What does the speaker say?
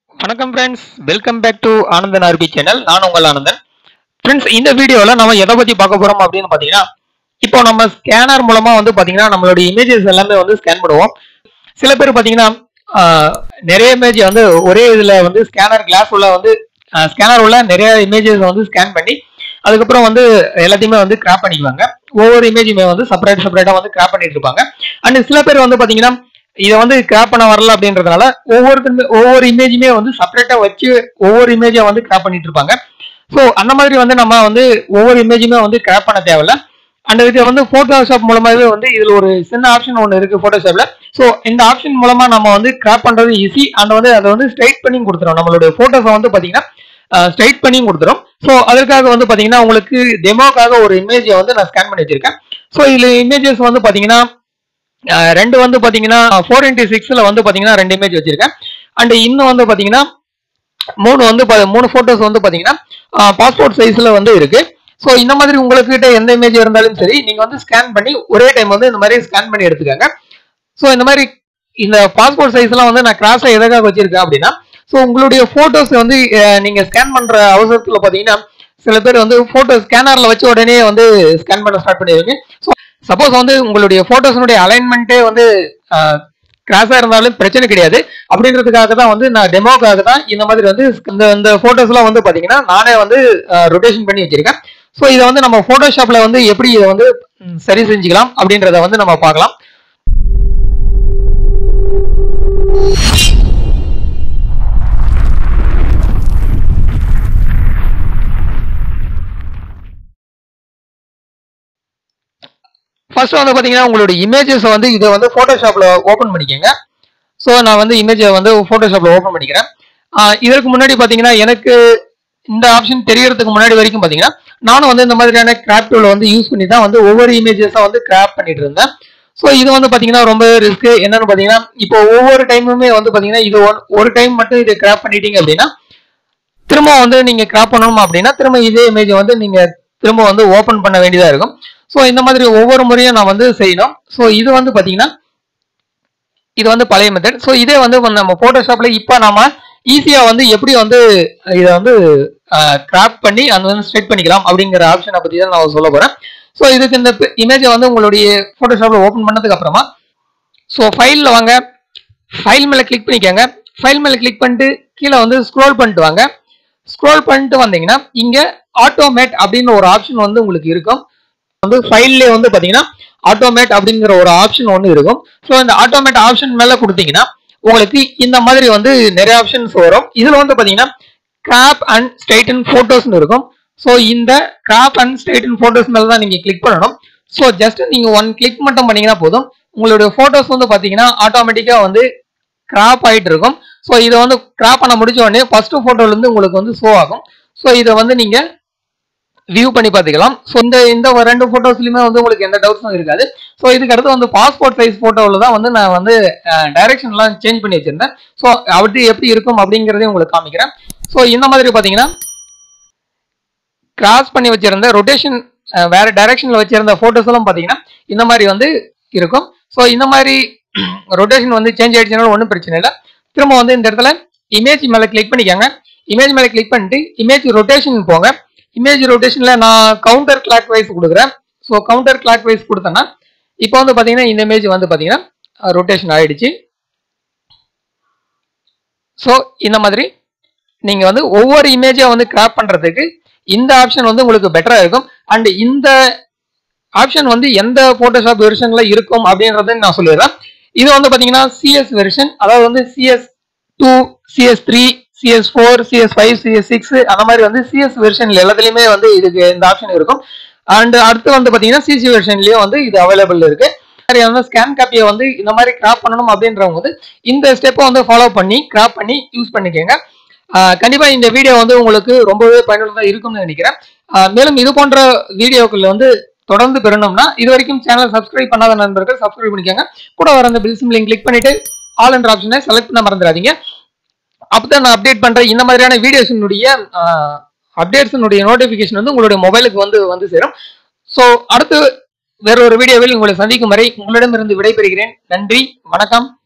வணக்கம் friends welcome back to Anandan RP channel நான் உங்கள் ஆனந்தன் ஃப்ரெண்ட்ஸ் இந்த வீடியோவில் நம்ம எதை பற்றி பார்க்க போகிறோம் அப்படின்னு பார்த்தீங்கன்னா இப்போ நம்ம ஸ்கேனர் மூலமா வந்து பார்த்தீங்கன்னா நம்மளுடைய இமேஜஸ் எல்லாமே வந்து ஸ்கேன் பண்ணுவோம் சில பேர் பார்த்தீங்கன்னா ஆஹ், நிறைய இமேஜ் வந்து ஒரே இதில் வந்து ஸ்கேனர் கிளாஸ் உள்ள வந்து ஸ்கேனர் உள்ள நிறைய இமேஜஸ் வந்து ஸ்கேன் பண்ணி அதுக்கப்புறம் வந்து எல்லாத்தையுமே வந்து கிராப் பண்ணிக்குவாங்க ஒவ்வொரு இமேஜுமே வந்து செப்பரேட் செப்பரேட்டா வந்து கிராப் பண்ணிட்டு இருப்பாங்க அண்ட் சில பேர் வந்து பாத்தீங்கன்னா இதை வந்து கிராப் பண்ண வரல அப்படின்றதுனால ஒவ்வொருத்தருமே ஒவ்வொரு இமேஜுமே வந்து செப்பரேட்டா வச்சு ஒவ்வொரு இமேஜை வந்து கிராப் பண்ணிட்டு இருப்பாங்க ஸோ அந்த மாதிரி வந்து நம்ம வந்து ஒவ்வொரு இமேஜுமே வந்து கிராப் பண்ண தேவையில்ல அண்ட் இது வந்து போட்டோஷாப் மூலமாவே வந்து இதுல ஒரு சின்ன ஆப்ஷன் ஒன்று இருக்கு போட்டோஷாப்ல ஸோ இந்த ஆப்ஷன் மூலமா நம்ம வந்து கிராப் பண்றது ஈஸி அண்ட் வந்து அதை வந்து ஸ்ட்ரைட் பண்ணி கொடுத்துரும் நம்மளுடைய போட்டோஸை வந்து பாத்தீங்கன்னா ஸ்ட்ரைட் பண்ணியும் கொடுத்துரும் ஸோ அதற்காக வந்து பாத்தீங்கன்னா உங்களுக்கு டெமோக்காக ஒரு இமேஜை வந்து நான் ஸ்கேன் பண்ணி வச்சிருக்கேன் ஸோ இதுல இமேஜஸ் வந்து பாத்தீங்கன்னா அஹ், ரெண்டு வந்து பாத்தீங்கன்னா ஃபோர் இன்டி சிக்ஸ்ல வந்து பாத்தீங்கன்னா ரெண்டு இமேஜ் வச்சிருக்கேன் அண்ட் இன்னும் வந்து பாத்தீங்கன்னா மூணு வந்து பா- மூணு போட்டோஸ் வந்து பாத்தீங்கன்னா பாஸ்போர்ட் சைஸ்ல வந்து இருக்கு ஸோ இந்த மாதிரி உங்ககிட்ட எந்த இமேஜ் இருந்தாலும் சரி நீங்க வந்து ஸ்கேன் பண்ணி ஒரே டைம் வந்து இந்த மாதிரி ஸ்கேன் பண்ணி எடுத்துக்கோங்க ஸோ இந்த மாதிரி இந்த பாஸ்போர்ட் சைஸ்லாம் வந்து நான் கிராஸா எதுக்காக வச்சிருக்கேன் அப்படின்னா ஸோ உங்களுடைய போட்டோஸ் வந்து அஹ், நீங்க ஸ்கேன் பண்ற அவசரத்துல பாத்தீங்கன்னா சில பேர் வந்து போட்டோ ஸ்கேனர்ல வச்ச உடனே வந்து ஸ்கேன் பண்ண ஸ்டார்ட் பண்ணிடுவீங்க ஸோ சப்போஸ் வந்து உங்களுடைய போட்டோஸினுடைய அலைன்மெண்ட்டே வந்து கிராஸா இருந்தாலும் பிரச்சனை கிடையாது அப்படின்றதுக்காக தான் வந்து நான் டெமோக்காக தான் இந்த மாதிரி வந்து இந்த இந்த போட்டோஸ்லாம் வந்து பாத்தீங்கன்னா நானே வந்து ரொட்டேஷன் பண்ணி வச்சிருக்கேன் ஸோ இதை வந்து நம்ம போட்டோஷாப்ல வந்து எப்படி இதை வந்து ம், சரி செஞ்சுக்கலாம் அப்படின்றத வந்து நம்ம பார்க்கலாம் ஃபர்ஸ்ட் வந்து பாத்தீங்கன்னா உங்களுடைய இமேஜஸ் வந்து இதை வந்து போட்டோஷாப்ல ஓபன் பண்ணிக்கோங்க ஸோ நான் வந்து இமேஜை வந்து போட்டோஷாப்ல ஓபன் பண்ணிக்கிறேன் ஆஹ் இதற்கு முன்னாடி பாத்தீங்கன்னா எனக்கு இந்த ஆப்ஷன் தெரியறதுக்கு முன்னாடி வரைக்கும் பாத்தீங்கன்னா நானும் வந்து இந்த மாதிரியான கிராப் டூல வந்து யூஸ் பண்ணி தான் வந்து ஒவ்வொரு இமேஜஸா வந்து கிராப் பண்ணிட்டு இருந்தேன் ஸோ இது வந்து பாத்தீங்கன்னா ரொம்ப ரிஸ்க் என்னன்னு பாத்தீங்கன்னா இப்போ ஒவ்வொரு டைமுமே வந்து பாத்தீங்கன்னா இது ஒரு- ஒரு டைம் மட்டும் இதை கிராப் பண்ணிட்டீங்க அப்படின்னா திரும்ப வந்து நீங்க கிராப் பண்ணணும் அப்படின்னா திரும்ப இதே இமேஜை வந்து நீங்க திரும்ப வந்து ஓபன் பண்ண வேண்டியதா இருக்கும் ஸோ இந்த மாதிரி ஒவ்வொரு முறையும் நான் வந்து செய்யணும் ஸோ இது வந்து பாத்தீங்கன்னா இது வந்து பழைய மெத்தட் ஸோ இதே வந்து நம்ம போட்டோஷாப்ல இப்போ நாம ஈஸியா வந்து எப்படி வந்து இதை வந்து கிராப் பண்ணி அந்த வந்து ஸ்ட்ரெட் பண்ணிக்கலாம் அப்படிங்கிற ஆப்ஷனை பத்தி தான் நான் சொல்ல போறேன் ஸோ இதுக்கு இந்த இமேஜை வந்து உங்களுடைய போட்டோஷாப்ல ஓபன் பண்ணதுக்கு அப்புறமா ஸோ ஃபைலில் வாங்க ஃபைல் மேலே கிளிக் பண்ணிக்கோங்க ஃபைல் மேலே கிளிக் பண்ணிட்டு கீழே வந்து ஸ்க்ரோல் பண்ணிட்டு வாங்க ஸ்க்ரோல் பண்ணிட்டு வந்தீங்கன்னா இங்க ஆட்டோமேட் அப்படின்னு ஒரு ஆப்ஷன் வந்து உங்களுக்கு இருக்கும் வந்து ஃபைல்லே வந்து பாத்தீங்கன்னா ஆட்டோமேட் அப்படிங்கிற ஒரு ஆப்ஷன் ஒன்று இருக்கும் ஸோ இந்த ஆட்டோமேட் ஆப்ஷன் மேல கொடுத்தீங்கன்னா உங்களுக்கு இந்த மாதிரி வந்து நிறைய ஆப்ஷன்ஸ் வரும் இதுல வந்து பாத்தீங்கன்னா கிராப் அண்ட் ஸ்ட்ரைட்டன் போட்டோஸ்னு இருக்கும் ஸோ இந்த கிராப் அண்ட் ஸ்ட்ரைட்டன் போட்டோஸ் மேல தான் நீங்க கிளிக் பண்ணணும் ஸோ ஜஸ்ட் நீங்க ஒன் கிளிக் மட்டும் பண்ணீங்கன்னா போதும் உங்களுடைய போட்டோஸ் வந்து பாத்தீங்கன்னா ஆட்டோமேட்டிக்கா வந்து கிராப் ஆயிட்டு இருக்கும் ஸோ இதை வந்து கிராப் பண்ண முடிச்ச உடனே ஃபர்ஸ்ட் போட்டோல இருந்து உங்களுக்கு வந்து ஷோ ஆகும் ஸோ இதை வந்து நீங்க வியூ பண்ணி பார்த்துக்கலாம் ஸோ இந்த இந்த ஒரு ரெண்டு ஃபோட்டோஸ்லையுமே வந்து உங்களுக்கு எந்த டவுட்ஸும் இருக்காது ஸோ இதுக்கு அடுத்து வந்து பாஸ்போர்ட் சைஸ் ஃபோட்டோவில் தான் வந்து நான் வந்து டைரக்ஷன்லாம் சேஞ்ச் பண்ணி வச்சிருந்தேன் ஸோ அப்படி எப்படி இருக்கும் அப்படிங்கிறதையும் உங்களுக்கு காமிக்கிறேன் ஸோ இந்த மாதிரி பார்த்தீங்கன்னா கிராஸ் பண்ணி வச்சிருந்த ரொட்டேஷன் வேற டைரக்ஷன்ல வச்சிருந்த ஃபோட்டோஸ் எல்லாம் பார்த்தீங்கன்னா இந்த மாதிரி வந்து இருக்கும் ஸோ இந்த மாதிரி ரொட்டேஷன் வந்து சேஞ்ச் ஆயிடுச்சுனாலும் ஒன்றும் பிரச்சனை இல்லை திரும்ப வந்து இந்த இடத்துல இமேஜ் மேலே கிளிக் பண்ணிக்கோங்க இமேஜ் மேலே கிளிக் பண்ணிட்டு இமேஜ் ரொட்டேஷன் போங்க இமேஜ் ரொட்டேஷன்ல நான் கவுண்டர் கிளாக் வைஸ் கொடுக்குறேன் ஸோ கவுண்டர் கிளாக் வைஸ் கொடுத்தேன்னா இப்போ வந்து பார்த்தீங்கன்னா இந்த இமேஜ் வந்து பார்த்தீங்கன்னா ரொட்டேஷன் ஆயிடுச்சு ஸோ இந்த மாதிரி நீங்க வந்து ஒவ்வொரு இமேஜை வந்து கிராப் பண்றதுக்கு இந்த ஆப்ஷன் வந்து உங்களுக்கு பெட்டரா இருக்கும் அண்ட் இந்த ஆப்ஷன் வந்து எந்த போட்டோஷாப் வெர்ஷன்ல இருக்கும் அப்படின்றத நான் சொல்லிடுறேன் இது வந்து பாத்தீங்கன்னா சிஎஸ் வெர்ஷன் அதாவது வந்து CS two CS three CS four CS five CS six அந்த மாதிரி வந்து சிஎஸ் வெர்ஷன்ல எல்லாத்துலயுமே வந்து இதுக்கு இந்த ஆப்ஷன் இருக்கும் அண்ட் அடுத்து வந்து பாத்தீங்கன்னா சிசி வெர்ஷன்லயும் வந்து இது அவைலபிள் இருக்கு சரி வந்து ஸ்கேன் காப்பியை வந்து இந்த மாதிரி கிராப் பண்ணணும் அப்படின்றவங்க வந்து இந்த ஸ்டெப்பை வந்து ஃபாலோ பண்ணி கிராப் பண்ணி யூஸ் பண்ணிக்கோங்க ஆஹ் கண்டிப்பா இந்த வீடியோ வந்து உங்களுக்கு ரொம்பவே பயனுள்ளதா இருக்கும்னு நினைக்கிறேன் ஆஹ் மேலும் இது போன்ற வீடியோக்கள் வந்து தொடர்ந்து பெறணும்னா இது வரைக்கும் சேனல் சப்ஸ்கிரைப் பண்ணாத நண்பர்கள் சப்ஸ்கிரைப் பண்ணிக்கோங்க கூட வர அந்த பில் சிம்லிங் கிளிக் பண்ணிட்டு ஆல் என்ற ஆப்ஷனை செலக்ட் பண்ண மறந்துடாதீங்க அப்பதான் நான் அப்டேட் பண்ற இந்த மாதிரியான வீடியோஸினுடைய அப்டேட்ஸினுடைய நோட்டிபிகேஷன் வந்து உங்களுடைய மொபைலுக்கு வந்து வந்து சேரும் ஸோ அடுத்து வேற ஒரு வீடியோவில் உங்களை சந்திக்கும் வரை உங்களிடமிருந்து விடைபெறுகிறேன் நன்றி வணக்கம்